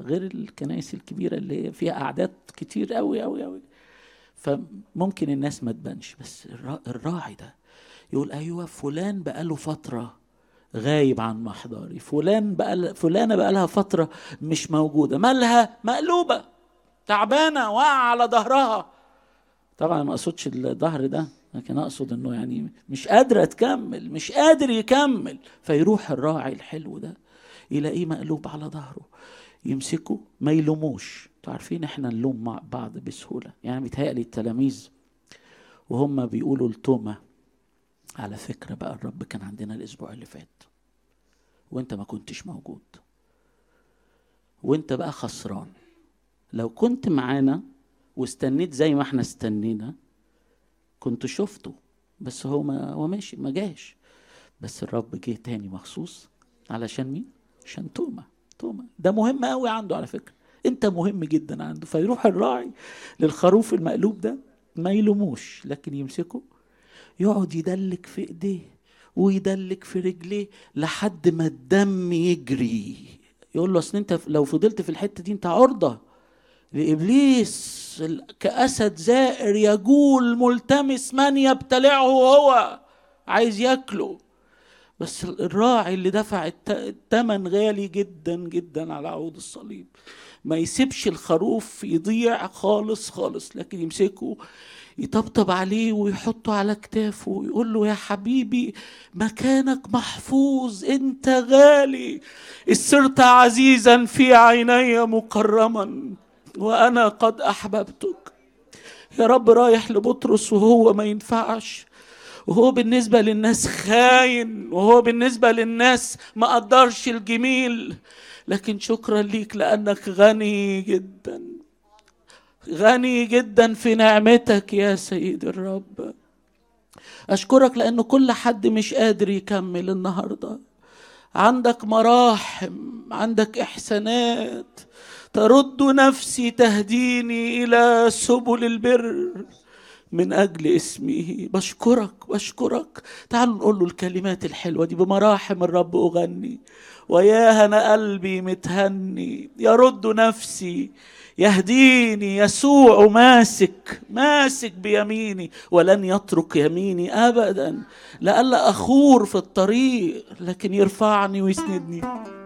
غير الكنائس الكبيره اللي هي فيها اعداد كتير قوي قوي قوي فممكن الناس ما تبانش بس الراعي ده يقول ايوه فلان بقاله فتره غايب عن محضري فلان بقى فلانه بقى لها فتره مش موجوده مالها مقلوبه تعبانه واقعه على ظهرها طبعا ما اقصدش الظهر ده لكن اقصد انه يعني مش قادره تكمل مش قادر يكمل فيروح الراعي الحلو ده يلاقيه مقلوب على ظهره يمسكه ما يلوموش انتوا عارفين احنا نلوم مع بعض بسهوله يعني بيتهيألي التلاميذ وهم بيقولوا لتوما على فكره بقى الرب كان عندنا الاسبوع اللي فات وانت ما كنتش موجود وانت بقى خسران لو كنت معانا واستنيت زي ما احنا استنينا كنت شفته بس هو ما هو ماشي ما جاش بس الرب جه تاني مخصوص علشان مين عشان توما توما ده مهم قوي عنده على فكره انت مهم جدا عنده فيروح الراعي للخروف المقلوب ده ما يلوموش لكن يمسكه يقعد يدلك في ايديه ويدلك في رجليه لحد ما الدم يجري يقول له اصل انت لو فضلت في الحته دي انت عرضه لابليس كاسد زائر يجول ملتمس من يبتلعه هو عايز ياكله بس الراعي اللي دفع الثمن غالي جدا جدا على عود الصليب ما يسيبش الخروف يضيع خالص خالص لكن يمسكه يطبطب عليه ويحطه على كتافه ويقول له يا حبيبي مكانك محفوظ انت غالي صرت عزيزا في عيني مكرما وانا قد احببتك يا رب رايح لبطرس وهو ما ينفعش وهو بالنسبة للناس خاين وهو بالنسبة للناس ما قدرش الجميل لكن شكرا ليك لأنك غني جدا غني جدا في نعمتك يا سيد الرب أشكرك لأن كل حد مش قادر يكمل النهاردة عندك مراحم عندك إحسانات ترد نفسي تهديني إلى سبل البر من أجل اسمه بشكرك بشكرك تعالوا نقول له الكلمات الحلوة دي بمراحم الرب أغني ويا أنا قلبي متهني يرد نفسي يهديني يسوع ماسك ماسك بيميني ولن يترك يميني ابدا لئلا اخور في الطريق لكن يرفعني ويسندني